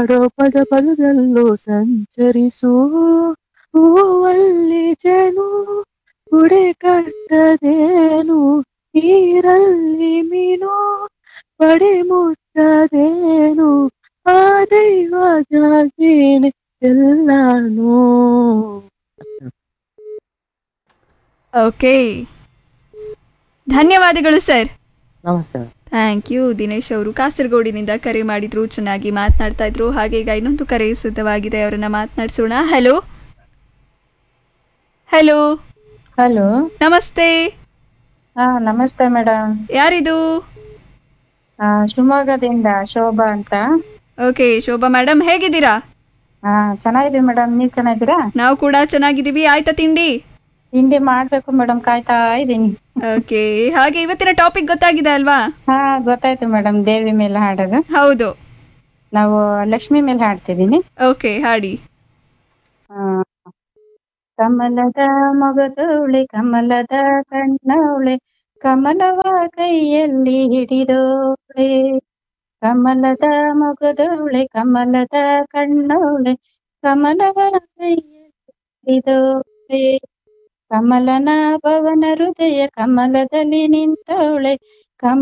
ಹಾಡೋ ಪದ ಪದದಲ್ಲೂ ಸಂಚರಿಸು ಹೂವಲ್ಲಿ ಜೇನು ಗುಡೆ ಕಟ್ಟದೇನು ನೀರಲ್ಲಿ ಮೀನು ಪಡೆ ಮುಟ್ಟದೇನು ಆ ದೈವದಾಗೇನೆ ಎಲ್ಲಾನು ಓಕೆ ಧನ್ಯವಾದಗಳು ಸರ್ ನಮಸ್ಕಾರ ಥ್ಯಾಂಕ್ ಯು ದಿನೇಶ್ ಅವರು ಕಾಸರಗೋಡಿನಿಂದ ಕರೆ ಮಾಡಿದ್ರು ಚೆನ್ನಾಗಿ ಮಾತನಾಡ್ತಾ ಇದ್ರು ಹಾಗೆ ಈಗ ಇನ್ನೊಂದು ಕರೆ ಸಿದ್ಧವಾಗಿದೆ ಅವರನ್ನ ಮಾತನಾಡಿಸೋಣ ಹಲೋ ಹಲೋ ಹಲೋ ನಮಸ್ತೆ ಹಾ ನಮಸ್ತೆ ಮೇಡಮ್ ಯಾರಿದು ಶಿವಮೊಗ್ಗದಿಂದ ಶೋಭಾ ಅಂತ ಓಕೆ ಶೋಭಾ ಮೇಡಮ್ ಹೇಗಿದ್ದೀರಾ ಹಾ ಚೆನ್ನಾಗಿದ್ದೀವಿ ಮೇಡಮ್ ನೀವ್ ಚೆನ್ನಾಗಿದ್ದೀರಾ ನಾವು ಕೂಡ ಚೆನ್ನಾಗಿದ್ದೀವಿ ಆಯ್ತಾ ತಿಂಡಿ ತಿಂಡಿ ಮಾಡ್ಬೇಕು ಮೇಡಮ್ ಕಾಯ್ತಾ ಇದ್ದೀನಿ ಓಕೆ ಹಾಗೆ ಇವತ್ತಿನ ಟಾಪಿಕ್ ಗೊತ್ತಾಗಿದೆ ಅಲ್ವಾ ಹಾ ಗೊತ್ತಾಯ್ತು ಮೇಡಮ್ ದೇವಿ ಮೇಲೆ ಹಾಡೋದು ಹೌದು ನಾವು ಲಕ್ಷ್ಮಿ ಮೇಲೆ ಹಾಡ್ತಿದ್ದೀನಿ ಓಕೆ ಹಾಡಿ ಆ, ಕಮಲದ ಮೊಗದವಳೆ ಕಮಲದ ಕಣ್ಣವಳೆ ಕಮಲವ ಕೈಯಲ್ಲಿ ಹಿಡಿದೋಳೆ ಕಮಲದ ಮೊಗದವಳೆ ಕಮಲದ ಕಣ್ಣವಳೆ ಕಮಲವ ಕೈಯಲ್ಲಿ ಹಿಡಿದೋಳೆ ಕಮಲನ ಭವನ ಹೃದಯ ಕಮಲದಲ್ಲಿ ನಿಂತವಳೆ